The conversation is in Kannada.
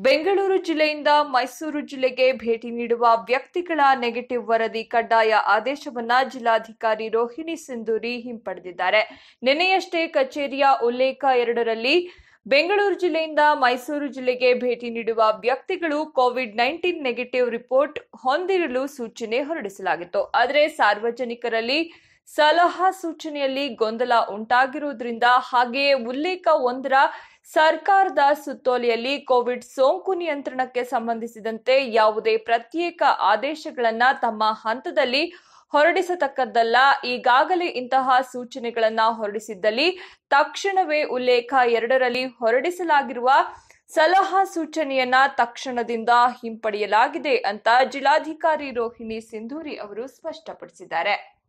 ಬೆಂಗಳೂರು ಜಿಲ್ಲೆಯಿಂದ ಮೈಸೂರು ಜಿಲ್ಲೆಗೆ ಭೇಟಿ ನೀಡುವ ವ್ಯಕ್ತಿಗಳ ನೆಗೆಟಿವ್ ವರದಿ ಕಡ್ಡಾಯ ಆದೇಶವನ್ನ ಜಿಲ್ಲಾಧಿಕಾರಿ ರೋಹಿಣಿ ಸಿಂಧೂರಿ ಹಿಂಪಡೆದಿದ್ದಾರೆ ನಿನ್ನೆಯಷ್ಟೇ ಕಚೇರಿಯ ಉಲ್ಲೇಖ ಎರಡರಲ್ಲಿ ಬೆಂಗಳೂರು ಜಿಲ್ಲೆಯಿಂದ ಮೈಸೂರು ಜಿಲ್ಲೆಗೆ ಭೇಟಿ ನೀಡುವ ವ್ಯಕ್ತಿಗಳು ಕೋವಿಡ್ ನೈನ್ಟೀನ್ ನೆಗೆಟಿವ್ ರಿಪೋರ್ಟ್ ಹೊಂದಿರಲು ಸೂಚನೆ ಹೊರಡಿಸಲಾಗಿತ್ತು ಆದರೆ ಸಾರ್ವಜನಿಕರಲ್ಲಿ ಸಲಹಾ ಸೂಚನೆಯಲ್ಲಿ ಗೊಂದಲ ಉಂಟಾಗಿರುವುದರಿಂದ ಹಾಗೆಯೇ ಉಲ್ಲೇಖ ಒಂದರ ಸರ್ಕಾರದ ಸುತ್ತೋಲೆಯಲ್ಲಿ ಕೋವಿಡ್ ಸೋಂಕು ನಿಯಂತ್ರಣಕ್ಕೆ ಸಂಬಂಧಿಸಿದಂತೆ ಯಾವುದೇ ಪ್ರತ್ಯೇಕ ಆದೇಶಗಳನ್ನ ತಮ್ಮ ಹಂತದಲ್ಲಿ ಹೊರಡಿಸತಕ್ಕದ್ದಲ್ಲ ಈಗಾಗಲೇ ಇಂತಹ ಸೂಚನೆಗಳನ್ನ ಹೊರಡಿಸಿದ್ದಲ್ಲಿ ತಕ್ಷಣವೇ ಉಲ್ಲೇಖ ಎರಡರಲ್ಲಿ ಹೊರಡಿಸಲಾಗಿರುವ ಸಲಹಾ ಸೂಚನೆಯನ್ನ ತಕ್ಷಣದಿಂದ ಹಿಂಪಡೆಯಲಾಗಿದೆ ಅಂತ ಜಿಲ್ಲಾಧಿಕಾರಿ ರೋಹಿಣಿ ಸಿಂಧೂರಿ ಅವರು ಸ್ಪಷ್ಟಪಡಿಸಿದ್ದಾರೆ